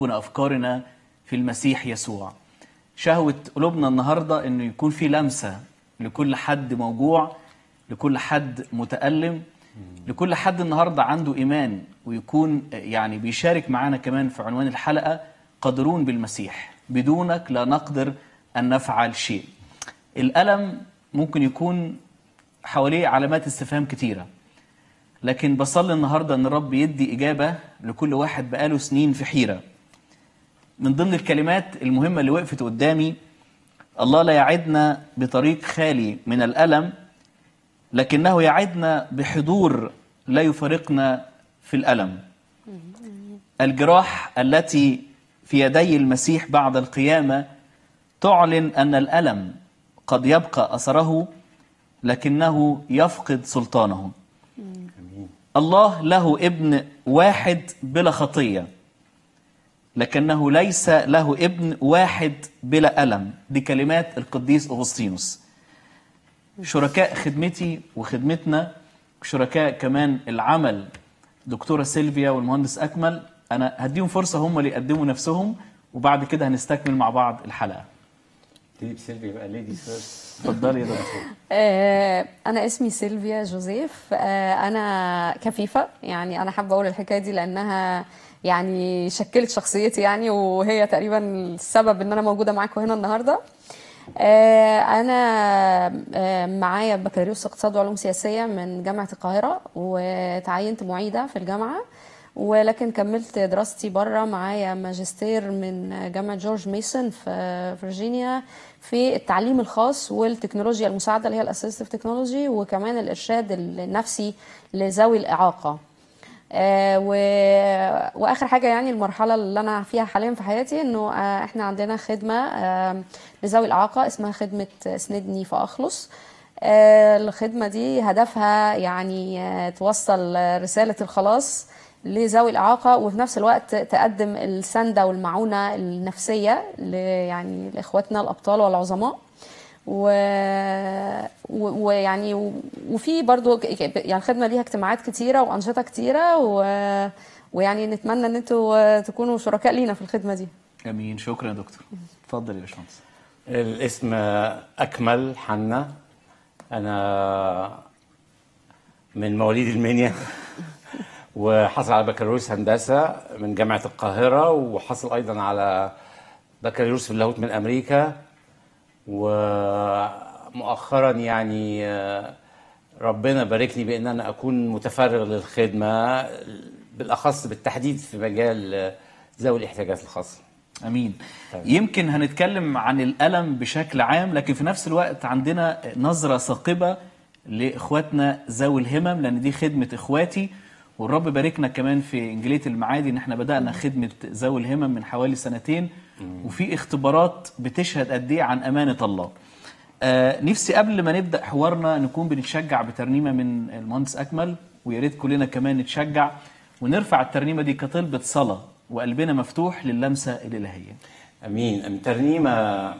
أفكارنا في المسيح يسوع شهوة قلوبنا النهاردة أنه يكون في لمسة لكل حد موجوع لكل حد متألم لكل حد النهاردة عنده إيمان ويكون يعني بيشارك معانا كمان في عنوان الحلقة قادرون بالمسيح بدونك لا نقدر أن نفعل شيء الألم ممكن يكون حواليه علامات استفهام كتيرة لكن بصلي النهاردة أن الرب يدي إجابة لكل واحد بقاله سنين في حيرة من ضمن الكلمات المهمة اللي وقفت قدامي الله لا يعدنا بطريق خالي من الألم لكنه يعدنا بحضور لا يفارقنا في الألم الجراح التي في يدي المسيح بعد القيامة تعلن أن الألم قد يبقى أثره لكنه يفقد سلطانه الله له ابن واحد بلا خطيه لكنه ليس له ابن واحد بلا ألم دي كلمات القديس أغسطينوس شركاء خدمتي وخدمتنا شركاء كمان العمل دكتورة سيلفيا والمهندس أكمل أنا هديهم فرصة هم اللي يقدموا نفسهم وبعد كده هنستكمل مع بعض الحلقة تجيب سيلفي بقى ليدي فيرست اتفضلي يا دكتور آه، أنا اسمي سيلفيا جوزيف آه، أنا كفيفة يعني أنا حابة أقول الحكاية دي لأنها يعني شكلت شخصيتي يعني وهي تقريبا السبب إن أنا موجودة معاكم هنا النهاردة آه، أنا آه، معايا بكالوريوس اقتصاد وعلوم سياسية من جامعة القاهرة وتعينت معيدة في الجامعة ولكن كملت دراستي بره معايا ماجستير من جامعة جورج ميسون في فرجينيا في التعليم الخاص والتكنولوجيا المساعدة اللي هي الاسيستيف تكنولوجي وكمان الإرشاد النفسي لذوي الإعاقة آه و... واخر حاجه يعني المرحله اللي انا فيها حاليا في حياتي انه آه احنا عندنا خدمه آه لذوي الاعاقه اسمها خدمه اسندني فاخلص آه الخدمه دي هدفها يعني آه توصل رساله الخلاص لذوي الإعاقة وفي نفس الوقت تقدم السندة والمعونة النفسية ل- يعني لإخواتنا الأبطال والعظماء و... و- ويعني و... وفي برضو ك- ك- يعني الخدمة ليها اجتماعات كتيرة وأنشطة كتيرة و... ويعني نتمنى ان انتوا تكونوا شركاء لينا في الخدمة دي أمين شكرا يا دكتور اتفضل يا باشمهندس الاسم أكمل حنا أنا من مواليد المنيا وحصل على بكالوريوس هندسة من جامعة القاهرة وحصل أيضا على بكالوريوس في اللاهوت من أمريكا ومؤخرا يعني آه، ربنا باركني بأن أنا أكون متفرغ للخدمة بالأخص بالتحديد في مجال آه، ذوي الاحتياجات الخاصة امين يمكن هنتكلم عن الالم بشكل عام لكن في نفس الوقت عندنا نظره ثاقبه لاخواتنا ذوي الهمم لان دي خدمه اخواتي والرب باركنا كمان في انجيليه المعادي ان احنا بدانا خدمه ذوي الهمم من حوالي سنتين وفي اختبارات بتشهد قد ايه عن امانه الله آه نفسي قبل ما نبدا حوارنا نكون بنتشجع بترنيمه من المهندس اكمل ويا ريت كلنا كمان نتشجع ونرفع الترنيمه دي كطلبه صلاه وقلبنا مفتوح للمسه الالهيه امين أم ترنيمه آه،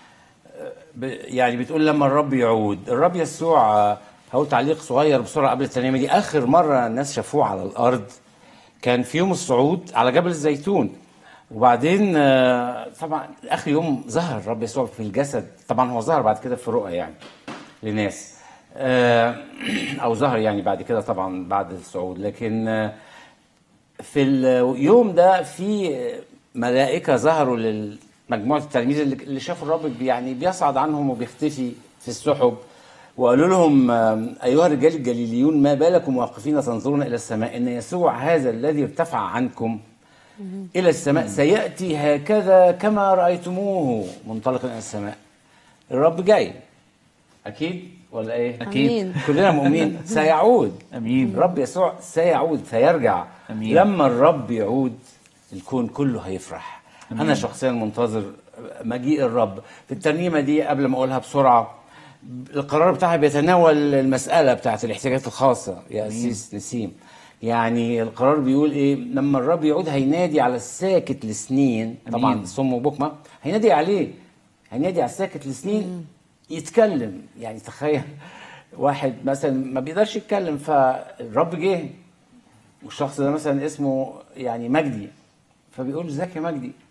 ب- يعني بتقول لما الرب يعود الرب يسوع آه، هقول تعليق صغير بسرعه قبل الترنيمه دي اخر مره الناس شافوه على الارض كان في يوم الصعود على جبل الزيتون وبعدين آه، طبعا اخر يوم ظهر الرب يسوع في الجسد طبعا هو ظهر بعد كده في رؤى يعني لناس آه، او ظهر يعني بعد كده طبعا بعد الصعود لكن آه، في اليوم ده في ملائكة ظهروا لمجموعة التلاميذ اللي اللي شافوا الرب بي- يعني بيصعد عنهم وبيختفي في السحب وقالوا لهم آم، أيها الرجال الجليليون ما بالكم واقفين تنظرون إلى السماء إن يسوع هذا الذي ارتفع عنكم إلى السماء سيأتي هكذا كما رأيتموه منطلقا إلى السماء الرب جاي أكيد ولا إيه؟ أكيد. أمين. كلنا مؤمنين سيعود امين الرب يسوع سيعود سيرجع أمين. لما الرب يعود الكون كله هيفرح انا شخصيا منتظر مجيء الرب في الترنيمه دي قبل ما اقولها بسرعه القرار بتاعها بيتناول المساله بتاعت الاحتياجات الخاصه يا اسيس نسيم يعني القرار بيقول ايه لما الرب يعود هينادي على الساكت لسنين طبعا أمين. صم وبكمه هينادي عليه هينادي على الساكت لسنين يتكلم يعني تخيل واحد مثلا ما بيقدرش يتكلم فالرب جه والشخص ده مثلا اسمه يعني مجدي فبيقول له ازيك يا مجدي